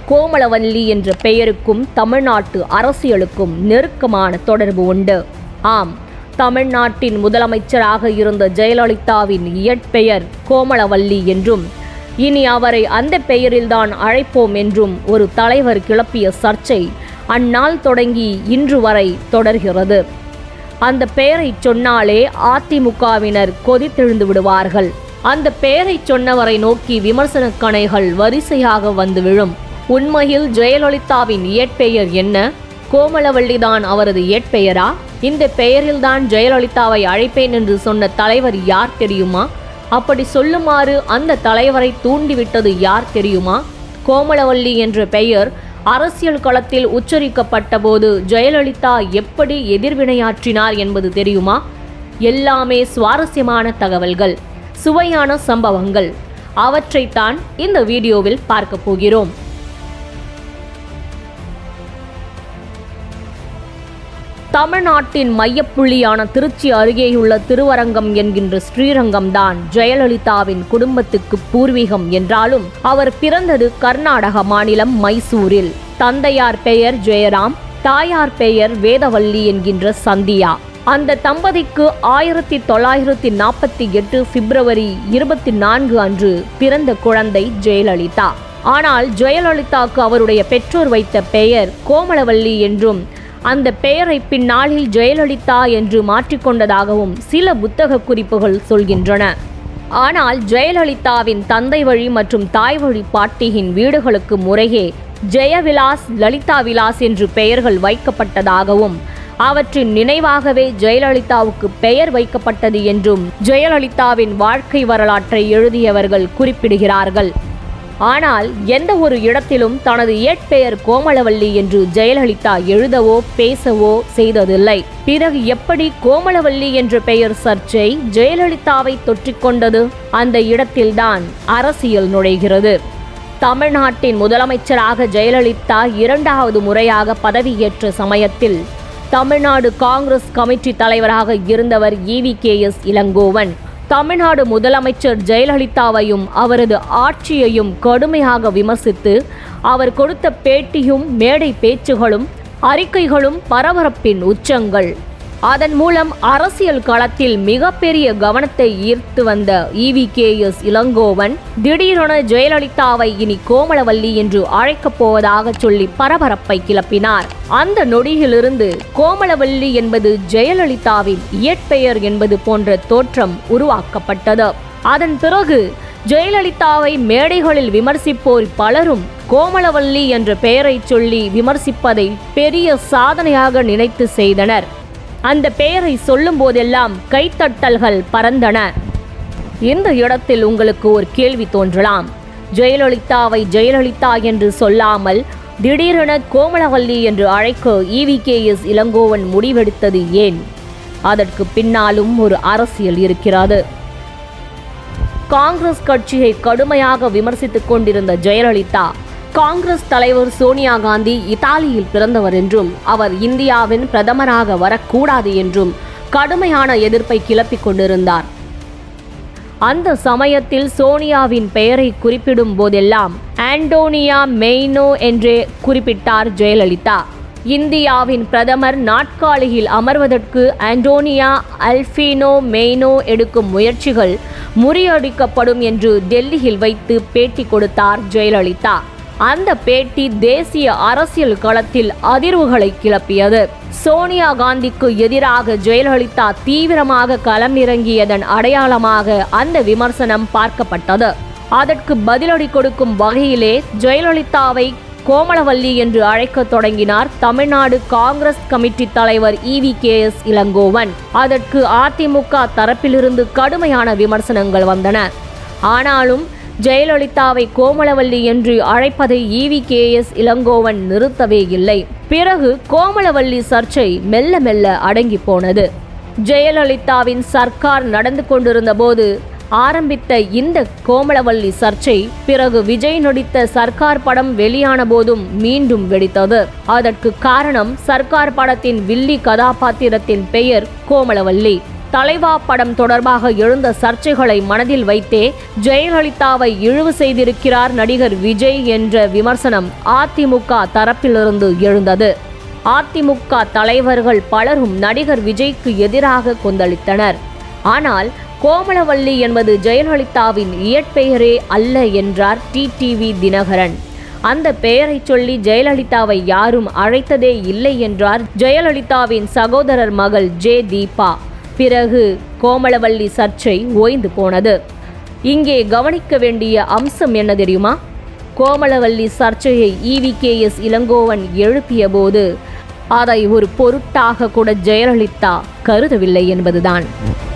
கோமலவல்லி என்ற பெயருக்கும் தமிழ்நாட்டு அரசியலுக்கும் நெருக்கமான தொடர்பு உண்டு ஆம் தமிழ்நாட்டின் முதலமைச்சராக இருந்த ஜெயலலிதாவின் இயற்பெயர் கோமலவல்லி என்றும் இனி அவரை அந்த பெயரில்தான் அழைப்போம் என்றும் ஒரு தலைவர் கிளப்பிய சர்ச்சை அந்நாள் தொடங்கி இன்று வரை தொடர்கிறது அந்த பெயரை சொன்னாலே அதிமுகவினர் கொதித்தெழுந்து விடுவார்கள் அந்த பெயரை சொன்னவரை நோக்கி விமர்சன கணைகள் வரிசையாக வந்து விழும் உண்மையில் ஜெயலலிதாவின் இயற்பெயர் என்ன கோமலவள்ளிதான் அவரது இயற்பெயரா இந்த பெயரில்தான் ஜெயலலிதாவை அழைப்பேன் என்று சொன்ன தலைவர் யார் தெரியுமா அப்படி சொல்லுமாறு அந்த தலைவரை தூண்டிவிட்டது யார் தெரியுமா கோமலவல்லி என்ற பெயர் அரசியல் களத்தில் உச்சரிக்கப்பட்ட போது ஜெயலலிதா எப்படி எதிர்வினையாற்றினார் என்பது தெரியுமா எல்லாமே சுவாரஸ்யமான தகவல்கள் சுவையான சம்பவங்கள் அவற்றைத்தான் இந்த வீடியோவில் பார்க்க போகிறோம் தமிழ்நாட்டின் மையப்புள்ளியான திருச்சி அருகேயுள்ள திருவரங்கம் என்கின்ற ஸ்ரீரங்கம் தான் ஜெயலலிதாவின் குடும்பத்துக்கு பூர்வீகம் என்றாலும் அவர் பிறந்தது கர்நாடக மாநிலம் மைசூரில் தந்தையார் பெயர் ஜெயராம் தாயார் பெயர் வேதவல்லி என்கின்ற சந்தியா அந்த தம்பதிக்கு ஆயிரத்தி தொள்ளாயிரத்தி நாற்பத்தி எட்டு பிப்ரவரி இருபத்தி நான்கு அன்று பிறந்த குழந்தை ஜெயலலிதா ஆனால் ஜெயலலிதாவுக்கு அவருடைய பெற்றோர் வைத்த பெயர் கோமலவல்லி என்றும் அந்த பெயரை பின்னாளில் ஜெயலலிதா என்று மாற்றிக்கொண்டதாகவும் சில புத்தக குறிப்புகள் சொல்கின்றன ஆனால் ஜெயலலிதாவின் தந்தை வழி மற்றும் தாய் வழி பாட்டியின் வீடுகளுக்கு முறையே ஜெயவிலாஸ் லலிதா விலாஸ் என்று பெயர்கள் வைக்கப்பட்டதாகவும் அவற்றின் நினைவாகவே ஜெயலலிதாவுக்கு பெயர் வைக்கப்பட்டது என்றும் ஜெயலலிதாவின் வாழ்க்கை வரலாற்றை எழுதியவர்கள் குறிப்பிடுகிறார்கள் ஆனால் எந்த ஒரு இடத்திலும் தனது இயற்பெயர் கோமலவல்லி என்று ஜெயலலிதா எழுதவோ பேசவோ செய்ததில்லை பிறகு எப்படி கோமலவல்லி என்ற பெயர் சர்ச்சை ஜெயலலிதாவை தொற்றிக்கொண்டது அந்த இடத்தில்தான் அரசியல் நுழைகிறது தமிழ்நாட்டின் முதலமைச்சராக ஜெயலலிதா இரண்டாவது முறையாக பதவியேற்ற சமயத்தில் தமிழ்நாடு காங்கிரஸ் கமிட்டி தலைவராக இருந்தவர் E V K S Elangovan Tamil Nadu முதலமைச்சர் ஜெயலலிதாவையும் அவரது ஆட்சியையும் கடுமையாக விமர்சித்து அவர் கொடுத்த பேட்டியும் மேடை பேச்சுகளும் அறிக்கைகளும் பரபரப்பின் உச்சங்கள் அதன் மூலம் அரசியல் களத்தில் மிகப்பெரிய கவனத்தை ஈர்த்து வந்த ஈவி கே எஸ் இளங்கோவன் திடீரென ஜெயலலிதாவை இனி கோமலவல்லி என்று அழைக்கப் போவதாக சொல்லி பரபரப்பை கிளப்பினார் அந்த நொடியிலிருந்து கோமலவல்லி என்பது ஜெயலலிதாவின் இயற்பெயர் என்பது போன்ற தோற்றம் உருவாக்கப்பட்டது அதன் பிறகு ஜெயலலிதாவை மேடைகளில் விமர்சிப்போர் பலரும் கோமலவல்லி என்ற பெயரை சொல்லி விமர்சிப்பதை பெரிய சாதனையாக நினைத்து செய்தனர் அந்த பெயரை சொல்லும் போதெல்லாம் கைத்தட்டல்கள் பறந்தன இந்த இடத்தில் உங்களுக்கு ஒரு கேள்வி தோன்றலாம் ஜெயலலிதாவை ஜெயலலிதா என்று சொல்லாமல் திடீரென கோமலவல்லி என்று அழைக்க ஈவி கே எஸ் இளங்கோவன் முடிவெடுத்தது ஏன் அதற்கு பின்னாலும் ஒரு அரசியல் இருக்கிறது காங்கிரஸ் கட்சியை கடுமையாக விமர்சித்துக் கொண்டிருந்த ஜெயலலிதா காங்கிரஸ் தலைவர் சோனியா காந்தி இத்தாலியில் பிறந்தவர் என்றும் அவர் இந்தியாவின் பிரதமராக வரக்கூடாது என்றும் கடுமையான எதிர்ப்பை கிளப்பிக் கொண்டிருந்தார் அந்த சமயத்தில் சோனியாவின் பெயரை குறிப்பிடும் போதெல்லாம் ஆண்டோனியா மெய்னோ என்றே குறிப்பிட்டார் ஜெயலலிதா இந்தியாவின் பிரதமர் நாட்காலியில் அமர்வதற்கு ஆண்டோனியா அல்ஃபினோ மெய்னோ எடுக்கும் முயற்சிகள் முறியடிக்கப்படும் என்று டெல்லியில் வைத்து பேட்டி கொடுத்தார் ஜெயலலிதா அந்த பேட்டி தேசிய அரசியல் களத்தில் அதிர்வுகளை கிளப்பியது சோனியா காந்திக்கு எதிராக ஜெயலலிதா தீவிரமாக களமிறங்கியதன் அடையாளமாக அந்த விமர்சனம் பார்க்கப்பட்டது அதற்கு பதிலடி கொடுக்கும் வகையிலே ஜெயலலிதாவை கோமலவல்லி என்று அழைக்கத் தொடங்கினார் தமிழ்நாடு காங்கிரஸ் கமிட்டி தலைவர் ஈவி கே எஸ் இளங்கோவன் அதற்கு அதிமுக தரப்பிலிருந்து கடுமையான விமர்சனங்கள் வந்தன ஆனாலும் ஜெயலலிதாவை கோமலவல்லி என்று அழைப்பதை ஈவி கே எஸ் இளங்கோவன் நிறுத்தவே இல்லை பிறகு கோமலவல்லி சர்ச்சை மெல்ல மெல்ல அடங்கி போனது ஜெயலலிதாவின் சர்க்கார் நடந்து கொண்டிருந்த போது ஆரம்பித்த இந்த கோமலவல்லி சர்ச்சை பிறகு விஜய் நடித்த சர்க்கார் படம் வெளியான போதும் மீண்டும் வெடித்தது அதற்கு காரணம் சர்க்கார் படத்தின் வில்லி கதாபாத்திரத்தின் பெயர் கோமலவல்லி தலைவா படம் தொடர்பாக எழுந்த சர்ச்சைகளை மனதில் வைத்தே ஜெயலலிதாவை இழிவு செய்திருக்கிறார் நடிகர் விஜய் என்ற விமர்சனம் அதிமுக தரப்பிலிருந்து எழுந்தது அதிமுக தலைவர்கள் பலரும் நடிகர் விஜய்க்கு எதிராக கொந்தளித்தனர் ஆனால் கோமலவல்லி என்பது ஜெயலலிதாவின் இயற்பெயரே அல்ல என்றார் டிடிவி தினகரன் அந்த பெயரை சொல்லி ஜெயலலிதாவை யாரும் அழைத்ததே இல்லை என்றார் ஜெயலலிதாவின் சகோதரர் மகள் ஜே தீபா பிறகு கோமலவல்லி சர்ச்சை ஓய்ந்து போனது இங்கே கவனிக்க வேண்டிய அம்சம் என்ன தெரியுமா கோமலவல்லி சர்ச்சையை இவி கே எஸ் இளங்கோவன் எழுப்பிய போது அதை ஒரு பொருட்டாக கூட ஜெயலலிதா கருதவில்லை என்பதுதான்